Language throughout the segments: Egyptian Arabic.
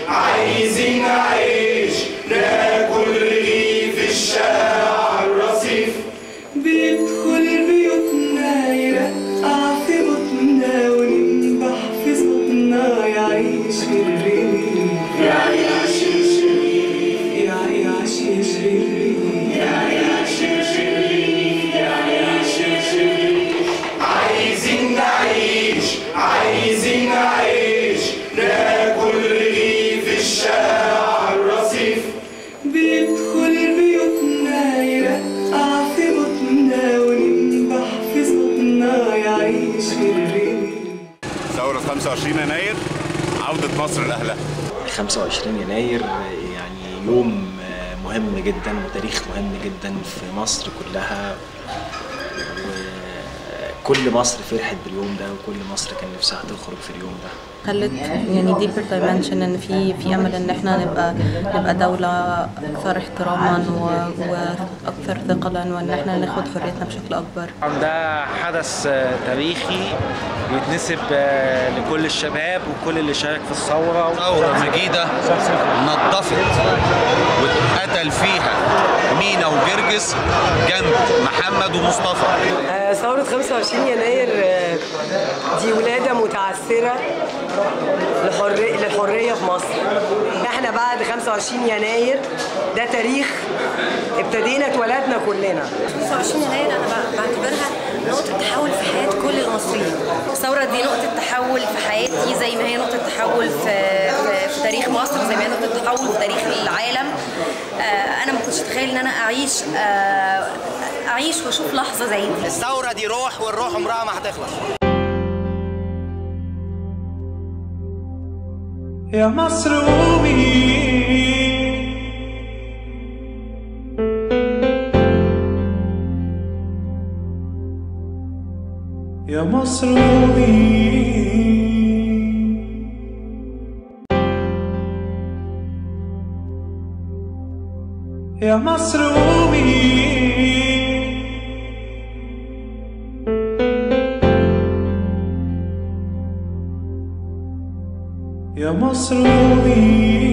عايزين نعيش ناكل رغيف الشارع على الرصيف بيدخل بيوتنا يرقع في بطننا وننبح في صوتنا يعيش في الريف يعيش الشريف يعيش الريف يعيش الشريف يعيش الشريف عايزين نعيش عايزين نعيش ناكل رغيف الشارع على الرصيف بيدخل بيوتنا يرقع في بطننا وننبح في صوتنا يعيش في الريف ثورة 25 يناير عودة مصر لأهلها 25 يناير يعني يوم مهم جدا وتاريخ مهم جدا في مصر كلها وكل مصر فرحت باليوم ده وكل مصر كان نفسها تخرج في اليوم ده خلت يعني ديبر دايمنشن ان في في امل ان احنا نبقى نبقى دوله اكثر احتراما و- واكثر ثقلا وان احنا ناخد حريتنا بشكل اكبر ده حدث آه، تاريخي يتنسب آه، لكل الشباب وكل اللي شارك في الثورة ثورة مجيدة نظفت واتقتل فيها مينا وجرجس جنب محمد ومصطفى آه، ثورة 25 يناير آه، دي ولادة متعثرة لحرية للحرية في مصر. احنا بعد 25 يناير ده تاريخ ابتدينا اتولدنا كلنا. 25 يناير انا ب- بعتبرها نقطة تحول في حياة كل المصريين. الثورة دي نقطة تحول في حياتي زي ما هي نقطة تحول في في, في تاريخ مصر زي ما هي نقطة تحول في تاريخ العالم. آه، انا ما كنتش اتخيل ان انا اعيش آه، اعيش واشوف لحظة زي دي. الثورة دي روح والروح عمرها ما هتخلص يا مصر قومي يا مصر قومي يا مصر قومي يا مصر قومي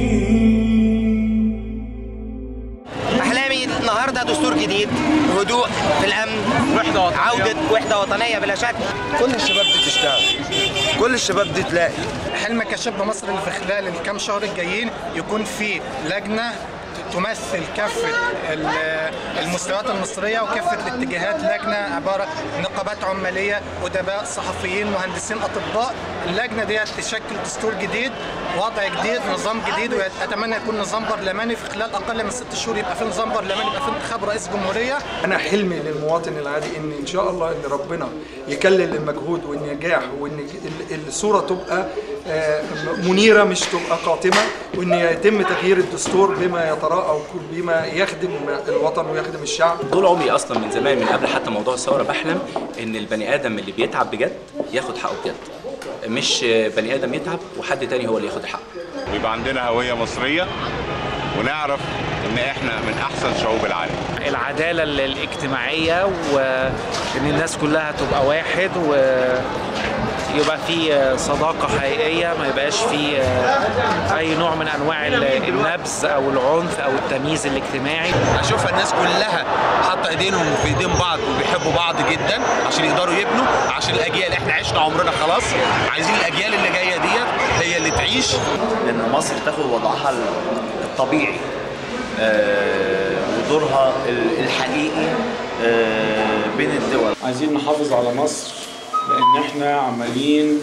أحلامي النهاردة دستور جديد هدوء في الأمن وحدة عودة وحدة وطنية بلا شك كل الشباب دي تشتغل كل الشباب دي تلاقي حلم كشاب مصر اللي في خلال الكام شهر الجايين يكون في لجنه تمثل كافة ال- المستويات المصرية وكافة الاتجاهات لجنة عبارة نقابات عمالية أدباء صحفيين مهندسين أطباء اللجنة دي تشكل دستور جديد وضع جديد نظام جديد وأتمنى يكون نظام برلماني في خلال أقل من ست شهور يبقى في نظام برلماني يبقى في انتخاب رئيس جمهورية انا حلمي للمواطن العادي ان ان شاء الله ان ربنا يكلل المجهود والنجاح وان ال- الصوره تبقى آه، منيره مش تبقى قاتمه وان يتم تغيير الدستور بما يتراءى وبما يخدم الوطن ويخدم الشعب طول عمري اصلا من زمان من قبل حتى موضوع الثوره بحلم ان البني ادم اللي بيتعب بجد ياخد حقه بجد مش بني ادم يتعب وحد تاني هو اللي ياخد حقه ويبقى عندنا هوية مصرية ونعرف إن إحنا من أحسن شعوب العالم العدالة ال- الاجتماعية وإن الناس كلها تبقى واحد ويبقى في صداقة حقيقية ما يبقاش في أي نوع من أنواع ال- النبذ أو العنف أو التمييز الاجتماعي أشوفها الناس كلها حاطة إيدينهم في إيدين بعض وبيحبوا بعض جدا عشان يقدروا يبنوا عشان الأجيال إحنا عشنا عمرنا خلاص عايزين الأجيال اللي جاية ديت هي اللي تعيش ان مصر تاخد وضعها الطبيعي آه، ودورها ال- الحقيقي آه، بين الدول عايزين نحافظ على مصر لان احنا عمالين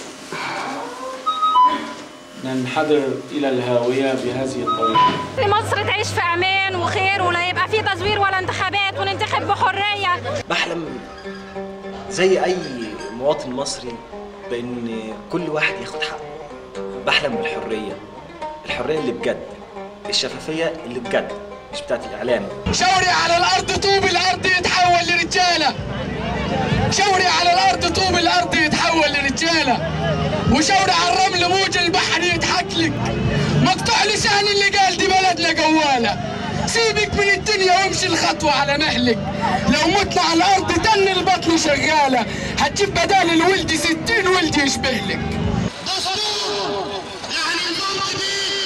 ننحدر الى الهاويه بهذه الطريقه ان مصر تعيش في امان وخير ولا يبقى في تزوير ولا انتخابات وننتخب بحريه بحلم زي اي مواطن مصري بان كل واحد ياخد حقه بحلم بالحريه الحريه اللي بجد الشفافيه اللي بجد مش بتاعت الاعلام شوري على الارض طوب الارض يتحول لرجاله شوري على الارض طوب الارض يتحول لرجاله وشوري على الرمل موج البحر يضحك لك مقطوع لسان اللي قال دي بلدنا جواله سيبك من الدنيا وامشي الخطوة على مهلك لو متنا على الأرض تن البطن شغالة هتجيب بدال الولد ستين ولد يشبه لك دستور يعني المنطقي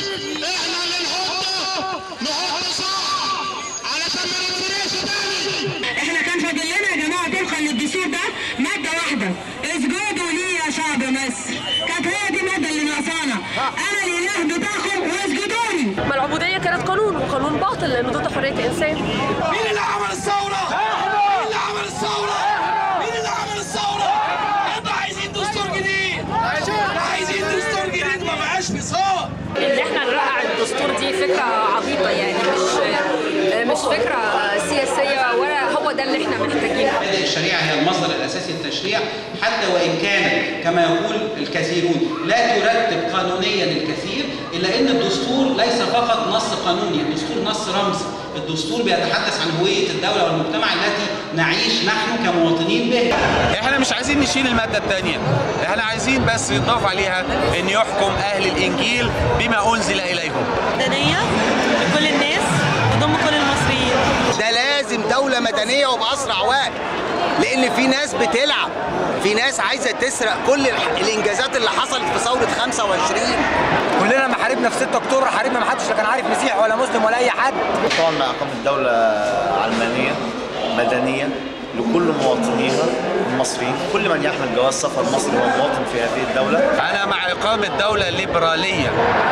نصل لانه ضد حريه الانسان مين اللي عمل الثورة؟ مين اللي عمل الثورة؟ مين اللي عمل الثورة؟ احنا عايزين دستور جديد عايزين دستور جديد ما بقاش فصال ان احنا نرقع الدستور دي فكره عبيطه يعني مش مش فكره سياسيه ولا هو ده اللي احنا محتاجينه الشريعة هي المصدر الأساسي للتشريع حتى وإن كانت كما يقول الكثيرون لا ترتب قانونيا الكثير إلا أن الدستور ليس فقط نص قانوني الدستور نص رمزي الدستور بيتحدث عن هوية الدولة والمجتمع التي نعيش نحن كمواطنين به احنا مش عايزين نشيل المادة الثانية احنا عايزين بس يضاف عليها ان يحكم اهل الانجيل بما انزل اليهم مدنية لكل الناس تضم كل المصريين ده لازم دولة مدنية وبأسرع وقت لأن في ناس بتلعب في ناس عايزة تسرق كل الح- الإنجازات اللي حصلت في ثورة 25 كلنا لما حاربنا في 6 اكتوبر حاربنا ما حدش لا كان عارف مسيحي ولا مسلم ولا اي حد طبعا مع إقامة دولة علمانية مدنية لكل مواطنيها المصريين كل من يحمل جواز سفر مصري هو مواطن في هذه الدولة انا مع اقامة دولة ليبرالية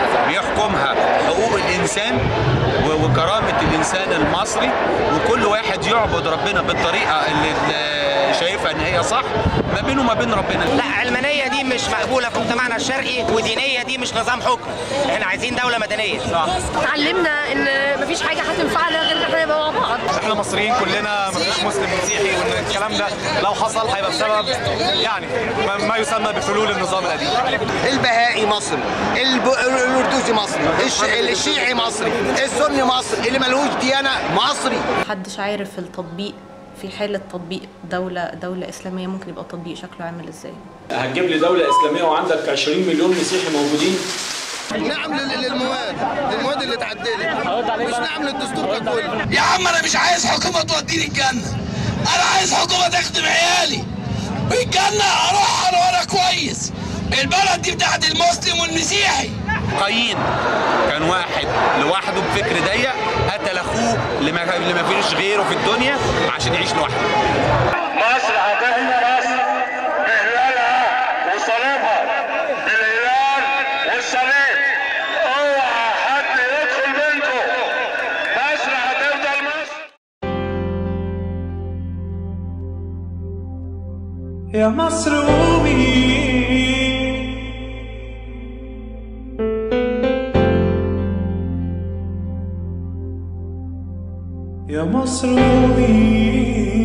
بيحكمها حقوق الانسان و- وكرامة الانسان المصري وكل واحد يعبد ربنا بالطريقة اللي اللي شايفها ان هي صح ما بينه وما بين ربنا لا علمانيه دي مش مقبوله في مجتمعنا الشرقي ودينيه دي مش نظام حكم احنا عايزين دوله مدنيه صح اتعلمنا ان مفيش حاجه هتنفعنا غير ان احنا نبقى مع بعض احنا مصريين كلنا مفيش مسلم مسيحي وان الكلام ده لو حصل هيبقى بسبب يعني ما- ما يسمى بفلول النظام القديم البهائي مصري الب... الأردوسي مصري الش... الشيعي مصري السني مصري اللي ملهوش ديانة مصري محدش عارف التطبيق في حالة تطبيق دولة دولة إسلامية ممكن يبقى التطبيق شكله عامل إزاي هتجيب لي دولة إسلامية وعندك 20 مليون مسيحي موجودين نعم لل- للمواد للمواد اللي اتعدلت مش نعم للدستور ككل يا عم انا مش عايز حكومه توديني الجنه انا عايز حكومه تخدم عيالي والجنه اروح انا وانا كويس البلد دي بتاعت المسلم والمسيحي قايين كان واحد لوحده بفكر ضيق قتل اخوه اللي ما اللي ما فيش غيره في الدنيا عشان يعيش لوحده مصر هتحمي مصر بهلالها وصليبها بالهلال والصليب اوعى حد يدخل منكم مصر هتفضل مصر يا مصر قومي يا مصر قومي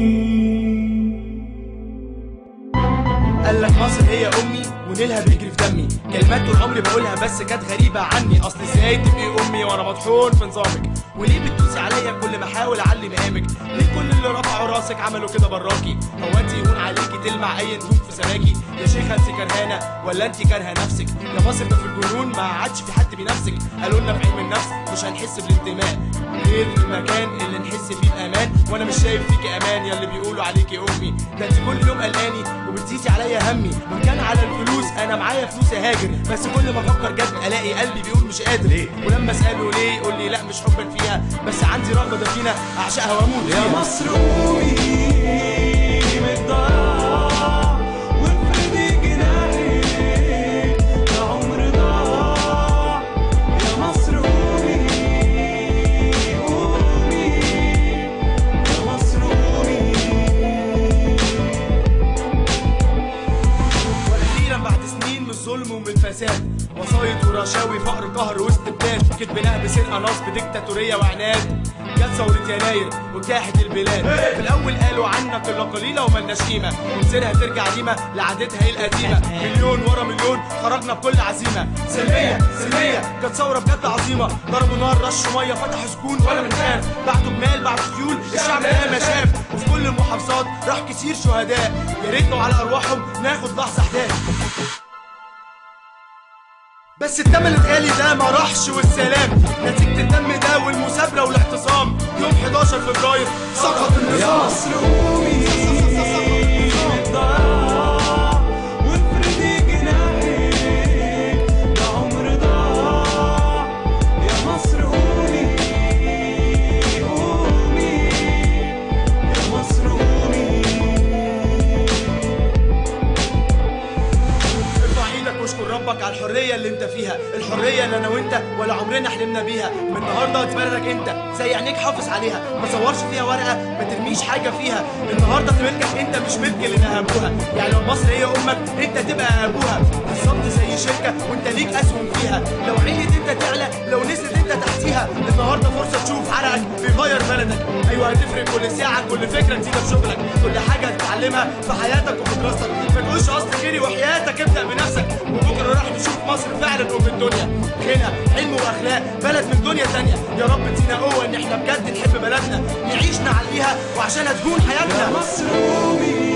قال لك مصر هي امي ونيلها بيجري في دمي كلمات طول عمري بقولها بس كانت غريبه عني اصل ازاي تبقي امي وانا مطحون في نظامك وليه بتدوسي عليا كل ما احاول اعلي مقامك ليه كل اللي رفعوا راسك عملوا كده براكي هو انت يهون عليكي تلمع اي نجوم في سماكي يا شيخه انت كرهانه ولا انت كارهه نفسك يا مصر ده في الجنون ما عادش في حد بينافسك قالوا لنا في علم النفس مش هنحس بالانتماء غير في المكان اللي نحس فيه بامان وانا مش شايف فيكي امان يا اللي بيقولوا عليكي امي ده انت كل يوم قلقاني وبتزيدي عليا همي وان كان على الفلوس انا معايا فلوس اهاجر بس كل ما افكر جد الاقي قلبي بيقول مش قادر ليه؟ ولما اساله ليه يقول لي لا مش حبا فيها بس عندي رغبه دفينه اعشقها واموت يا مصر قومي من الضياع وافردي جناحك ده عمر ضاع يا مصر قومي قومي يا مصر قومي واخيرا بعد سنين من الظلم ومن الفساد وسايط ورشاوي فقر قهر واستبداد كدب نهب سرقه نصب ديكتاتوريه وعناد جت ثورة يناير وكاحت البلاد في الأول قالوا عنك إلا قليلة وملناش قيمة ومصيرها ترجع ديمة لعادتها القديمة مليون ورا مليون خرجنا بكل عزيمة سلمية سلمية كانت ثورة بجد عظيمة ضربوا نار رشوا مية فتحوا سكون ولا بنخاف بعتوا جمال بعتوا خيول الشعب ده ما شاف وفي كل المحافظات راح كتير شهداء يا ريت لو على أرواحهم ناخد لحظة حداد بس الدم الغالي ده ما راحش والسلام نتيجة الدم ده والمثابرة والاعتصام يوم 11 فبراير سقط النظام يا مصر قومي من الضياع وافردي جناحك ده عمر ضاع يا مصر قومي قومي يا مصر قومي ارفع ايدك واشكر ربك على الحريه اللي انت فيها الحريه اللي انا وانت ولا عمرنا حلمنا بيها من النهارده دي بلدك انت زي عينيك حافظ عليها ما تصورش فيها ورقه ما ترميش حاجه فيها النهارده دي ملكك انت مش ملك اللي نهبوها يعني لو مصر هي امك انت تبقى ابوها بالظبط زي شركه وانت ليك اسهم فيها لو عليت انت تعلى لو نزلت انت تحتيها النهارده فرصه تشوف عرقك بيغير بلدك ايوه هتفرق كل ساعه كل فكره جديده في شغلك كل حاجه هتتعلمها في حياتك وفي دراستك ما تقولش اصل خيري وحياتك ابدا بنفسك وبكره راح نشوف مصر فعلا ام الدنيا غنى علم واخلاق بلد من دنيا تانية يا رب تدينا قوه ان احنا بجد نحب بلدنا نعيش نعليها وعشانها تكون حياتنا مصر قومي